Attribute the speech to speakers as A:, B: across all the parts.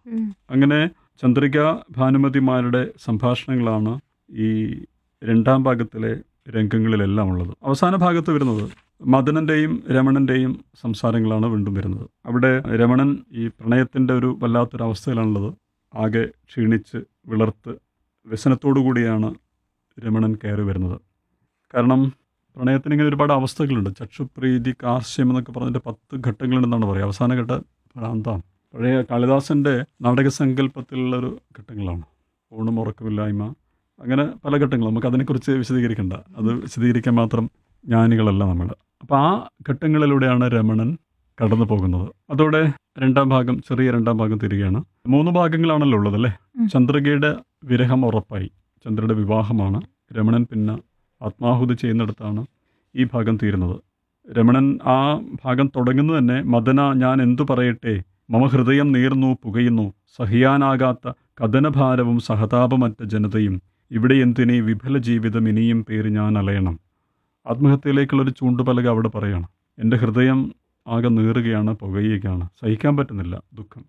A: ഉം.
B: അങ്ങനെ ചന്ദ്രിക ഭാനുമതിമാരുടെ സംഭാഷണങ്ങളാണ് ഈ രണ്ടാം ഭാഗത്തിലെ രംഗങ്ങളിലെല്ലാം ഉള്ളത് അവസാന ഭാഗത്ത് വരുന്നത് മദനന്റെയും രമണന്റെയും സംസാരങ്ങളാണ് വീണ്ടും വരുന്നത് അവിടെ രമണൻ ഈ പ്രണയത്തിന്റെ ഒരു വല്ലാത്തൊരു അവസ്ഥയിലാണുള്ളത് ആകെ ക്ഷീണിച്ച് വിളർത്ത് വ്യസനത്തോടു കൂടിയാണ് രമണൻ കയറി വരുന്നത് കാരണം പ്രണയത്തിന് ഇങ്ങനെ ഒരുപാട് അവസ്ഥകളുണ്ട് ചക്ഷുപ്രീതി കാർശ്യം എന്നൊക്കെ പറഞ്ഞിട്ട് പത്ത് ഘട്ടങ്ങളുണ്ടെന്നാണ് പറയുക അവസാന ഘട്ട ഭ്രാന്താണ് പഴയ കാളിദാസന്റെ നാടക സങ്കല്പത്തിലുള്ള ഒരു ഘട്ടങ്ങളാണ് ഊണും ഉറക്കമില്ലായ്മ അങ്ങനെ പല ഘട്ടങ്ങളും നമുക്ക് അതിനെക്കുറിച്ച് വിശദീകരിക്കണ്ട അത് വിശദീകരിക്കാൻ മാത്രം ജ്ഞാനികളല്ല നമ്മൾ അപ്പോൾ ആ ഘട്ടങ്ങളിലൂടെയാണ് രമണൻ കടന്നു പോകുന്നത് അതോടെ രണ്ടാം ഭാഗം ചെറിയ രണ്ടാം ഭാഗം തിരികെയാണ് മൂന്ന് ഭാഗങ്ങളാണല്ലോ ഉള്ളത് അല്ലേ
A: ഉം.
B: ചന്ദ്രികയുടെ വിരഹം ഉറപ്പായി ചന്ദ്രയുടെ വിവാഹമാണ് രമണൻ പിന്നെ ആത്മാഹുതി ചെയ്യുന്നിടത്താണ് ഈ ഭാഗം തീരുന്നത് രമണൻ ആ ഭാഗം തുടങ്ങുന്നത് തന്നെ മദന ഞാൻ എന്തു പറയട്ടെ മമ ഹൃദയം നീർന്നു പുകയുന്നു സഹിയാനാകാത്ത കഥനഭാരവും സഹതാപമറ്റ ജനതയും ഇവിടെ എന്തിനീ വിഫല ജീവിതം ഇനിയും പേര് ഞാൻ അലയണം ആത്മഹത്യയിലേക്കുള്ളൊരു ചൂണ്ടുപലക അവിടെ പറയാണ് എൻ്റെ ഹൃദയം ആകെ നീറുകയാണ് പുകയുകയാണ് സഹിക്കാൻ പറ്റുന്നില്ല ദുഃഖം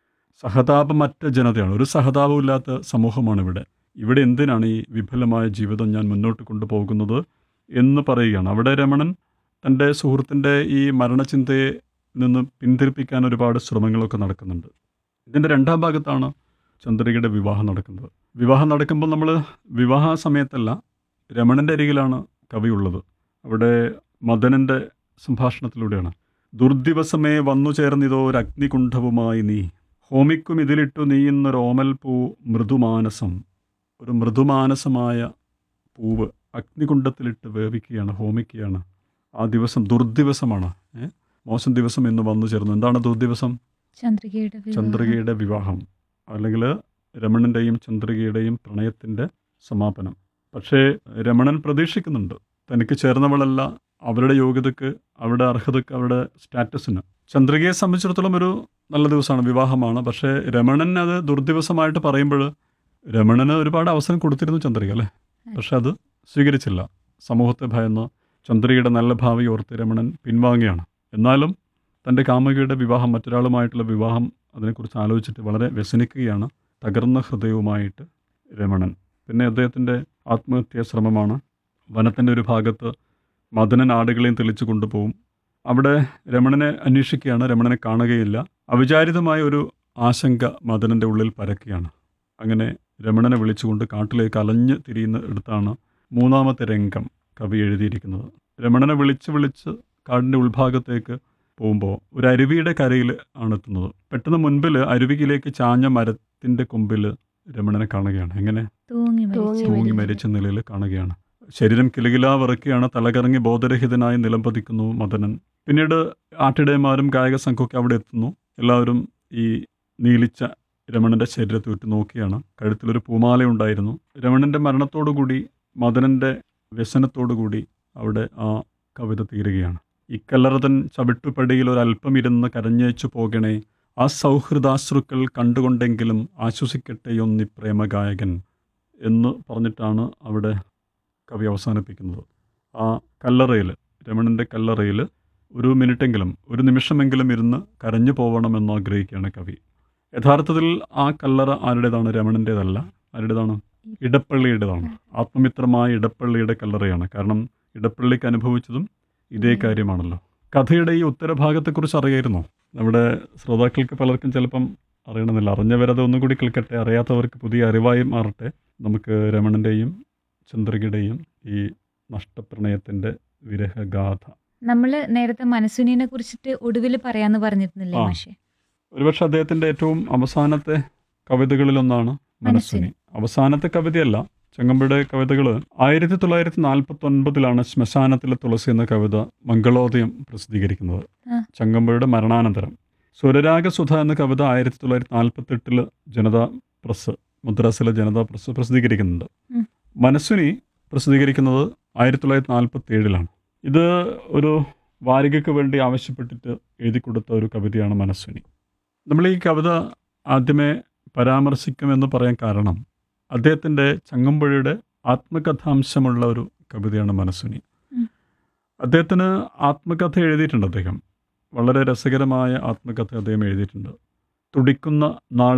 B: സഹതാപമറ്റ ജനതയാണ് ഒരു സഹതാപവും ഇല്ലാത്ത സമൂഹമാണ് ഇവിടെ ഇവിടെ എന്തിനാണ് ഈ വിഫലമായ ജീവിതം ഞാൻ മുന്നോട്ട് കൊണ്ടുപോകുന്നത് എന്ന് പറയുകയാണ് അവിടെ രമണൻ തൻ്റെ സുഹൃത്തിൻ്റെ ഈ മരണചിന്തയെ നിന്ന് പിന്തിരിപ്പിക്കാൻ ഒരുപാട് ശ്രമങ്ങളൊക്കെ നടക്കുന്നുണ്ട് ഇതിൻ്റെ രണ്ടാം ഭാഗത്താണ് ചന്ദ്രികയുടെ വിവാഹം നടക്കുന്നത് വിവാഹം നടക്കുമ്പോൾ നമ്മൾ വിവാഹ സമയത്തല്ല രമണൻ്റെ അരികിലാണ് കവി ഉള്ളത് അവിടെ മദനൻ്റെ സംഭാഷണത്തിലൂടെയാണ് ദുർദിവസമേ വന്നു ചേർന്നിതോ ഒരു അഗ്നികുണ്ഠവുമായി നീ ഹോമിക്കും ഇതിലിട്ടു നീയുന്നൊരു ഓമൽ പൂ മൃദുമാനസം ഒരു മൃദുമാനസമായ പൂവ് അഗ്നികുണ്ഡത്തിലിട്ട് വേവിക്കുകയാണ് ഹോമിക്കുകയാണ് ആ ദിവസം ദുർദിവസമാണ് ഏ? മോശം ദിവസം എന്ന് വന്നു ചേർന്നു എന്താണ് ദുർദിവസം
A: ചന്ദ്രികയുടെ വിവാഹം.
B: ചന്ദ്രികയുടെ വിവാഹം അല്ലെങ്കിൽ രമണൻ്റെയും ചന്ദ്രികയുടെയും പ്രണയത്തിൻ്റെ സമാപനം പക്ഷേ രമണൻ പ്രതീക്ഷിക്കുന്നുണ്ട് തനിക്ക് ചേർന്നവളല്ല അവരുടെ യോഗ്യതയ്ക്ക് അവരുടെ അർഹതയ്ക്ക് അവരുടെ സ്റ്റാറ്റസിന് ചന്ദ്രികയെ സംബന്ധിച്ചിടത്തോളം ഒരു നല്ല ദിവസമാണ് വിവാഹമാണ് പക്ഷേ രമണൻ അത് ദുർദിവസമായിട്ട് പറയുമ്പോൾ രമണന് ഒരുപാട് അവസരം കൊടുത്തിരുന്നു ചന്ദ്രിക അല്ലേ പക്ഷെ അത് സ്വീകരിച്ചില്ല സമൂഹത്തെ ഭയന്ന് ചന്ദ്രികയുടെ നല്ല ഭാവി ഓർത്ത് രമണൻ പിൻവാങ്ങിയാണ് എന്നാലും തൻ്റെ കാമുകിയുടെ വിവാഹം മറ്റൊരാളുമായിട്ടുള്ള വിവാഹം അതിനെക്കുറിച്ച് ആലോചിച്ചിട്ട് വളരെ വ്യസനിക്കുകയാണ് തകർന്ന ഹൃദയവുമായിട്ട് രമണൻ പിന്നെ അദ്ദേഹത്തിൻ്റെ ആത്മഹത്യാ ശ്രമമാണ് വനത്തിൻ്റെ ഒരു ഭാഗത്ത് മദനൻ ആടുകളെയും തെളിച്ചു കൊണ്ടുപോകും അവിടെ രമണനെ അന്വേഷിക്കുകയാണ് രമണനെ കാണുകയില്ല അവിചാരിതമായ ഒരു ആശങ്ക മദനൻ്റെ ഉള്ളിൽ പരക്കുകയാണ് അങ്ങനെ രമണനെ വിളിച്ചുകൊണ്ട് കാട്ടിലേക്ക് അലഞ്ഞ് തിരിയുന്ന എടുത്താണ് മൂന്നാമത്തെ രംഗം കവി എഴുതിയിരിക്കുന്നത് രമണനെ വിളിച്ച് വിളിച്ച് കാടിൻ്റെ ഉൾഭാഗത്തേക്ക് പോകുമ്പോൾ ഒരു അരുവിയുടെ കരയിൽ ആണ് എത്തുന്നത് പെട്ടെന്ന് മുൻപിൽ അരുവിയിലേക്ക് ചാഞ്ഞ മരത്തിൻ്റെ കൊമ്പിൽ രമണനെ കാണുകയാണ് എങ്ങനെ
A: തൂങ്ങി തൂങ്ങി മരിച്ചു.
B: തൂങ്ങി മരിച്ച നിലയിൽ കാണുകയാണ് ശരീരം കിലുകിലാ വിറക്കുകയാണ് തലകറങ്ങി ബോധരഹിതനായി നിലംപതിക്കുന്നു മദനൻ പിന്നീട് ആട്ടിടയന്മാരും ഗായക സംഘമൊക്കെ അവിടെ എത്തുന്നു എല്ലാവരും ഈ നീലിച്ച രമണന്റെ ശരീരത്തെ ഉറ്റു നോക്കിയാണ് കഴുത്തിലൊരു പൂമാല ഉണ്ടായിരുന്നു രമണന്റെ മരണത്തോടുകൂടി മദനന്റെ വ്യസനത്തോടുകൂടി അവിടെ ആ കവിത തീരുകയാണ് ഇക്കല്ലറതൻ ചവിട്ടുപടിയിൽ ഒരല്പം ഇരുന്ന് കരഞ്ഞേച്ചു പോകണേ ആ സൗഹൃദാശ്രുക്കൾ കണ്ടുകൊണ്ടെങ്കിലും ആശ്വസിക്കട്ടെയൊന്നി പ്രേമഗായകൻ എന്ന് പറഞ്ഞിട്ടാണ് അവിടെ കവി അവസാനിപ്പിക്കുന്നത് ആ കല്ലറയിൽ രമണൻ്റെ കല്ലറയിൽ ഒരു മിനിറ്റെങ്കിലും ഒരു നിമിഷമെങ്കിലും ഇരുന്ന് കരഞ്ഞു പോകണമെന്ന് ആഗ്രഹിക്കുകയാണ് കവി യഥാർത്ഥത്തിൽ ആ കല്ലറ ആരുടേതാണ് രമണൻ്റേതല്ല ആരുടേതാണ് ഇടപ്പള്ളിയുടേതാണ് ആത്മമിത്രമായ ഇടപ്പള്ളിയുടെ കല്ലറയാണ് കാരണം ഇടപ്പള്ളിക്ക് അനുഭവിച്ചതും ഇതേ കാര്യമാണല്ലോ കഥയുടെ ഈ ഉത്തരഭാഗത്തെക്കുറിച്ച് അറിയായിരുന്നോ നമ്മുടെ ശ്രോതാക്കൾക്ക് പലർക്കും ചിലപ്പം അറിയണമെന്നില്ല അറിഞ്ഞവരത് ഒന്നും കൂടി കേൾക്കട്ടെ അറിയാത്തവർക്ക് പുതിയ അറിവായി മാറട്ടെ നമുക്ക് രമണൻ്റെയും ചന്ദ്രികയുടെയും ഈ നഷ്ടപ്രണയത്തിൻ്റെ വിരഹഗാഥ
A: നമ്മള് നേരത്തെ മനസ്സുനിനെ കുറിച്ചിട്ട് ഒടുവിൽ പറയാന്ന് പറഞ്ഞിരുന്നില്ലേ
B: ആ.
A: മാഷെ
B: ഒരുപക്ഷെ അദ്ദേഹത്തിൻ്റെ ഏറ്റവും അവസാനത്തെ കവിതകളിലൊന്നാണ് മനസ്സുനി അവസാനത്തെ കവിതയല്ല ചങ്ങമ്പയുടെ കവിതകൾ ആയിരത്തി തൊള്ളായിരത്തി നാൽപ്പത്തി ഒൻപതിലാണ് ശ്മശാനത്തിലെ തുളസി എന്ന കവിത മംഗളോദയം പ്രസിദ്ധീകരിക്കുന്നത്
A: ആ.
B: ചങ്ങമ്പയുടെ മരണാനന്തരം സ്വരരാഗസുധ എന്ന കവിത ആയിരത്തി തൊള്ളായിരത്തി നാൽപ്പത്തി എട്ടില് ജനതാ പ്രസ് മദ്രാസിലെ ജനതാ പ്രസ് പ്രസിദ്ധീകരിക്കുന്നുണ്ട്
A: ഉം.
B: മനസ്സുനി പ്രസിദ്ധീകരിക്കുന്നത് ആയിരത്തി തൊള്ളായിരത്തി നാൽപ്പത്തി ഏഴിലാണ് ഇത് ഒരു വാരികയ്ക്ക് വേണ്ടി ആവശ്യപ്പെട്ടിട്ട് എഴുതി കൊടുത്ത ഒരു കവിതയാണ് മനസ്സുനി നമ്മൾ ഈ കവിത ആദ്യമേ പരാമർശിക്കുമെന്ന് പറയാൻ കാരണം അദ്ദേഹത്തിൻ്റെ ചങ്ങമ്പുഴയുടെ ആത്മകഥാംശമുള്ള ഒരു കവിതയാണ് മനസ്സുനി
A: ഉം.
B: അദ്ദേഹത്തിന് ആത്മകഥ എഴുതിയിട്ടുണ്ട് അദ്ദേഹം വളരെ രസകരമായ ആത്മകഥ അദ്ദേഹം എഴുതിയിട്ടുണ്ട് തുടിക്കുന്ന നാൾ